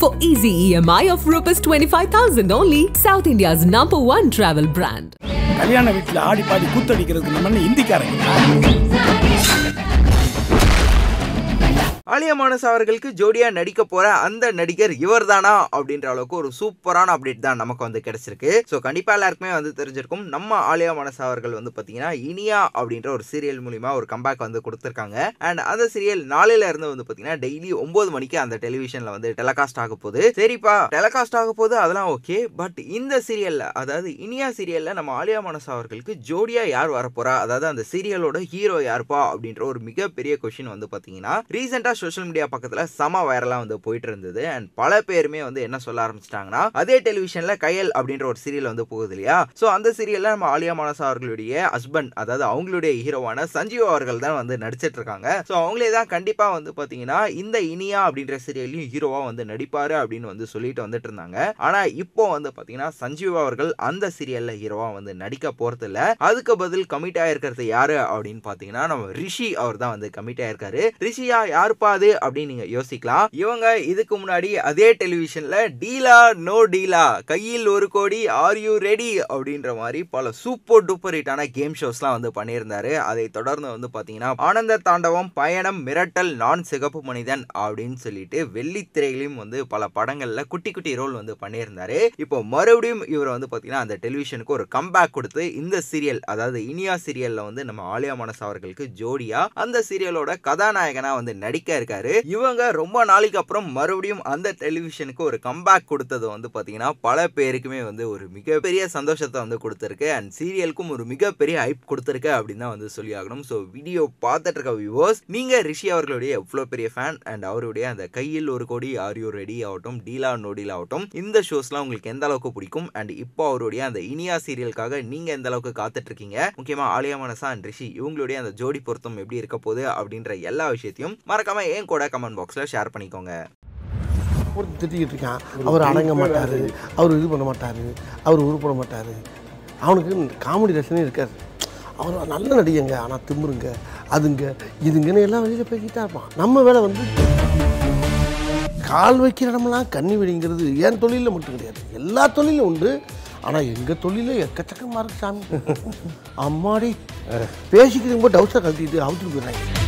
for easy EMI of Rs 25,000 only. South India's number one travel brand. கல்யாண வீட்டில் ஆடி பாடி கூத்தடிக்கிறதுக்கு நம்ம என்ன இந்திக்காரங்க ஆலியா மானஸ் அவர்களுக்கு ஜோடியா நடிக்க போற அந்த நடிகர் இவர்தானா அப்படின்ற அளவுக்கு ஒரு சூப்பரான அப்டேட் தான் நமக்கு வந்து கிடைச்சிருக்கு ஸோ கண்டிப்பா எல்லாருக்குமே வந்து தெரிஞ்சிருக்கும் நம்ம ஆலியா மானஸ் அவர்கள் வந்து பாத்தீங்கன்னா இனியா அப்படின்ற ஒரு சீரியல் மூலியமா ஒரு கம்பேக் வந்து கொடுத்துருக்காங்க அண்ட் அந்த சீரியல் நாளையில இருந்து வந்து பாத்தீங்கன்னா டெய்லி ஒன்பது மணிக்கு அந்த டெலிவிஷன்ல வந்து டெலகாஸ்ட் ஆக போகுது சரிப்பா டெலகாஸ்ட் ஆக போகுது அதெல்லாம் ஓகே பட் இந்த சீரியல்ல அதாவது இனியா சீரியல்ல நம்ம ஆலியா மானஸ் அவர்களுக்கு ஜோடியா யார் வரப்போறா அதாவது அந்த சீரியலோட ஹீரோ யாருப்பா அப்படின்ற ஒரு மிகப்பெரிய கொஷின் வந்து பாத்தீங்கன்னா ரீசெண்டா சோஷியல் மீடியா பக்கத்துல சம வைரலா வந்து போயிட்டு இருந்தது அண்ட் பல பேருமே வந்து என்ன சொல்ல ஆரம்பிச்சிட்டாங்கன்னா அதே டெலிவிஷன்ல கையல் அப்படின்ற ஒரு சீரியல் வந்து போகுது இல்லையா ஸோ அந்த சீரியல்ல நம்ம ஆலியா மானஸ் அவர்களுடைய ஹஸ்பண்ட் அதாவது அவங்களுடைய ஹீரோவான சஞ்சீவ் அவர்கள் தான் வந்து நடிச்சிட்டு இருக்காங்க ஸோ அவங்களே தான் கண்டிப்பா வந்து பாத்தீங்கன்னா இந்த இனியா அப்படின்ற சீரியல்லையும் ஹீரோவா வந்து நடிப்பாரு அப்படின்னு வந்து சொல்லிட்டு வந்துட்டு இருந்தாங்க ஆனா இப்போ வந்து பாத்தீங்கன்னா சஞ்சீவ் அவர்கள் அந்த சீரியல்ல ஹீரோவா வந்து நடிக்க போறது இல்ல அதுக்கு பதில் கமிட் ஆயிருக்கிறது யாரு அப்படின்னு பாத்தீங்கன்னா நம்ம ரிஷி அவர் தான் வந்து கமிட் ஆயிருக்காரு ரிஷியா யாருப்பா அது அப்படின்னு நீங்க யோசிக்கலாம் இவங்க இதுக்கு முன்னாடி அதே டெலிவிஷன்ல டீலா நோ டீலா கையில் ஒரு கோடி ஆர் யூ ரெடி அப்படின்ற மாதிரி பல சூப்பர் டூப்பர் ஹிட்டான கேம் ஷோஸ்லாம் வந்து பண்ணியிருந்தாரு அதை தொடர்ந்து வந்து பாத்தீங்கன்னா ஆனந்த தாண்டவம் பயணம் மிரட்டல் நான் சிகப்பு மனிதன் அப்படின்னு சொல்லிட்டு வெள்ளித்திரையிலும் வந்து பல படங்கள்ல குட்டி குட்டி ரோல் வந்து பண்ணியிருந்தாரு இப்போ மறுபடியும் இவர் வந்து பாத்தீங்கன்னா அந்த டெலிவிஷனுக்கு ஒரு கம்பேக் கொடுத்து இந்த சீரியல் அதாவது இனியா சீரியல்ல வந்து நம்ம ஆலியா மனஸ் அவர்களுக்கு ஜோடியா அந்த சீரியலோட கதாநாயகனா வந்து நடிக்க இருக்காரு இவங்க ரொம்ப நாளைக்கு அப்புறம் மறுபடியும் அந்த டெலிவிஷனுக்கு ஒரு கம்பேக் கொடுத்தது வந்து பாத்தீங்கன்னா பல பேருக்குமே வந்து ஒரு மிகப்பெரிய சந்தோஷத்தை வந்து கொடுத்துருக்கு அண்ட் சீரியலுக்கும் ஒரு மிகப்பெரிய ஹைப் கொடுத்துருக்கு அப்படின்னு தான் வந்து சொல்லி ஆகணும் ஸோ வீடியோ பார்த்துட்டு இருக்க வியூவர்ஸ் நீங்க ரிஷி அவர்களுடைய எவ்வளோ பெரிய ஃபேன் அண்ட் அவருடைய அந்த கையில் ஒரு கோடி ஆரியோ ரெடி ஆகட்டும் டீலா நோடில் ஆகட்டும் இந்த ஷோஸ்லாம் உங்களுக்கு எந்த அளவுக்கு பிடிக்கும் அண்ட் இப்போ அவருடைய அந்த இனியா சீரியலுக்காக நீங்க எந்த அளவுக்கு காத்துட்டு இருக்கீங்க முக்கியமா ஆலியா மனசா அண்ட் ரிஷி இவங்களுடைய அந்த ஜோடி பொருத்தம் எப்படி இருக்க போகுது அப்படின்ற எல்லா விஷயத்தையும் மறக்காம ஏன் கூட கமெண்ட் பாக்ஸ்ல ஷேர் பண்ணிக்கோங்க ஒருத்தர் திட்டிக்கிட்டு இருக்கான் அவர் அடங்க மாட்டார் அவர் இது பண்ண மாட்டார் அவர் உருப்பட மாட்டார் அவனுக்கு காமெடி ரசனே இருக்காது அவர் நல்ல நடிகங்க ஆனால் திமுருங்க அதுங்க இதுங்கன்னு எல்லாம் வெளியில் பேசிக்கிட்டா இருப்பான் நம்ம வேலை வந்து கால் வைக்கிற இடமெல்லாம் கண்ணி வெடிங்கிறது என் தொழிலில் மட்டும் கிடையாது எல்லா தொழிலும் உண்டு ஆனால் எங்கள் தொழிலில் எக்கச்சக்கமாக இருக்கு சாமி அம்மாடி பேசிக்கிறவங்க டவுசர் கழட்டிட்டு அவுத்துட்டு போயிடுறாங்க